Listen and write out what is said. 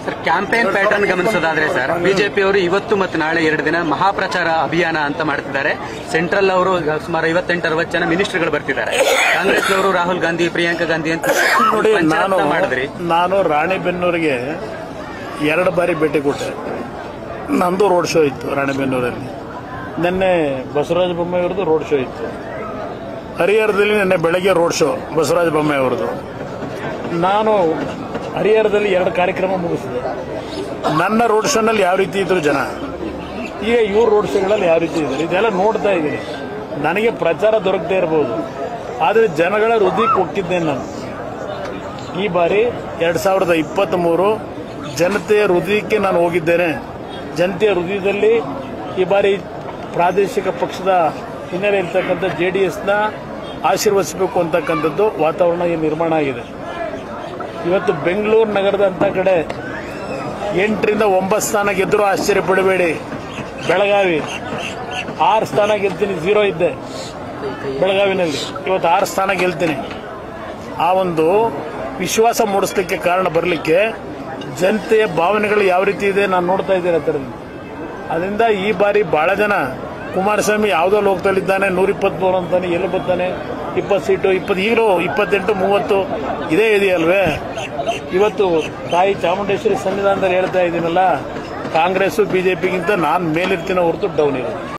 sir campaign pattern ಗಮನಿಸೋದಾದ್ರೆ sir BJP ಅವರು ಇವತ್ತು ಮತ್ತು ನಾಳೆ ಎರಡು ದಿನ ಮಹಾಪ್ರಚಾರ ಅಭಿಯಾನ ಅಂತ ಮಾಡ್ತಿದ್ದಾರೆ ಸೆಂಟ್ರಲ್ ಅವರು ಸುಮಾರು ಐವತ್ತೆಂಟು ಅರವತ್ತು ಜನ ಮಿನಿಸ್ಟರ್ಗಳು ಬರ್ತಿದ್ದಾರೆ ಕಾಂಗ್ರೆಸ್ ಅವರು ರಾಹುಲ್ ಗಾಂಧಿ ಪ್ರಿಯಾಂಕಾ ಗಾಂಧಿ ಅಂತ ನೋಡಿ ನಾನು ಪಂಚರತ್ನ ಮಾಡಿದ್ರಿ ನಾನು ರಾಣಿಬೆನ್ನೂರಿಗೆ ಎರಡು ಬಾರಿ ಭೇಟಿ ಕೊಟ್ಟೆ ನಂದು ರೋಡ್ ಶೋ ಇತ್ತು ರಾಣಿಬೆನ್ನೂರಲ್ಲಿ ನಿನ್ನೆ ಬಸವರಾಜ ಬೊಮ್ಮಾಯಿ ಅವ್ರದ್ದು ರೋಡ್ ಶೋ ಇತ್ತು ಹರಿಹರದಲ್ಲಿ ನಿನ್ನೆ ಬೆಳಗ್ಗೆ ರೋಡ್ ಶೋ ಬಸವರಾಜ ಬೊಮ್ಮಾಯಿ ಅವ್ರದ್ದು ನಾನು ಹರಿಹರದಲ್ಲಿ ಎರಡು ಕಾರ್ಯಕ್ರಮ ಮುಗಿಸಿದೆ ನನ್ನ ರೋಡ್ ಶೋನಲ್ಲಿ ಯಾವ ರೀತಿ ಇದ್ರು ಜನ ಈಗ ಇವ್ರ ರೋಡ್ ಶೋಗಳಲ್ಲಿ ಯಾವ ರೀತಿ ಇದ್ದಾರೆ ಇದೆಲ್ಲ ನೋಡ್ತಾ ಇದ್ದೀನಿ ನನಗೆ ಪ್ರಚಾರ ದೊರಕದೇ ಇರಬಹುದು ಆದರೆ ಜನಗಳ ಹೃದಯಕ್ಕೆ ಹೋಗ್ತಿದ್ದೇನೆ ನಾನು ಈ ಬಾರಿ ಎರಡ್ ಸಾವಿರದ ಇಪ್ಪತ್ತ್ ಮೂರು ಜನತೆಯ ಹೃದಯಕ್ಕೆ ನಾನು ಹೋಗಿದ್ದೇನೆ ಜನತೆಯ ಹೃದಯದಲ್ಲಿ ಈ ಬಾರಿ ಪ್ರಾದೇಶಿಕ ಪಕ್ಷದ ಹಿನ್ನೆಲೆ ಇರ್ತಕ್ಕಂಥ ಜೆ ಡಿ ಎಸ್ನ ಆಶೀರ್ವದಿಸಬೇಕು ಅಂತಕ್ಕಂಥದ್ದು ವಾತಾವರಣ ಇಲ್ಲಿ ನಿರ್ಮಾಣ ಆಗಿದೆ ಇವತ್ತು ಬೆಂಗಳೂರು ನಗರದಂಥ ಕಡೆ ಎಂಟರಿಂದ ಒಂಬತ್ತು ಸ್ಥಾನ ಗೆದ್ದರೂ ಆಶ್ಚರ್ಯ ಪಡಬೇಡಿ ಬೆಳಗಾವಿ ಆರು ಸ್ಥಾನ ಗೆಲ್ತೀನಿ ಝೀರೋ ಇದ್ದೆ ಬೆಳಗಾವಿನಲ್ಲಿ ಇವತ್ತು ಆರು ಸ್ಥಾನ ಗೆಲ್ತೀನಿ ಆ ಒಂದು ವಿಶ್ವಾಸ ಮೂಡಿಸ್ಲಿಕ್ಕೆ ಕಾರಣ ಬರಲಿಕ್ಕೆ ಜನತೆಯ ಭಾವನೆಗಳು ಯಾವ ರೀತಿ ಇದೆ ನಾನು ನೋಡ್ತಾ ಇದ್ದೇನೆ ಹತ್ತಿರದಿಂದ ಅದರಿಂದ ಈ ಬಾರಿ ಬಹಳ ಜನ ಕುಮಾರಸ್ವಾಮಿ ಯಾವುದೋ ಲೋಕದಲ್ಲಿದ್ದಾನೆ ನೂರ ಇಪ್ಪತ್ಮೂರು ಅಂತಾನೆ ಎಲ್ಲಿ ಬರ್ತಾನೆ ಇಪ್ಪತ್ತು ಸೀಟು ಇಪ್ಪತ್ತು ಈಗಲೂ ಇಪ್ಪತ್ತೆಂಟು ಮೂವತ್ತು ಇದೇ ಇದೆಯಲ್ವೇ ಇವತ್ತು ತಾಯಿ ಚಾಮುಂಡೇಶ್ವರಿ ಸನ್ನಿಧಾನದಲ್ಲಿ ಹೇಳ್ತಾ ಇದ್ದೀನಲ್ಲ ಕಾಂಗ್ರೆಸ್ ಬಿಜೆಪಿಗಿಂತ ನಾನು ಮೇಲಿರ್ತೀನೋ ಹೊರತು ಡೌನ್ ಇರೋದು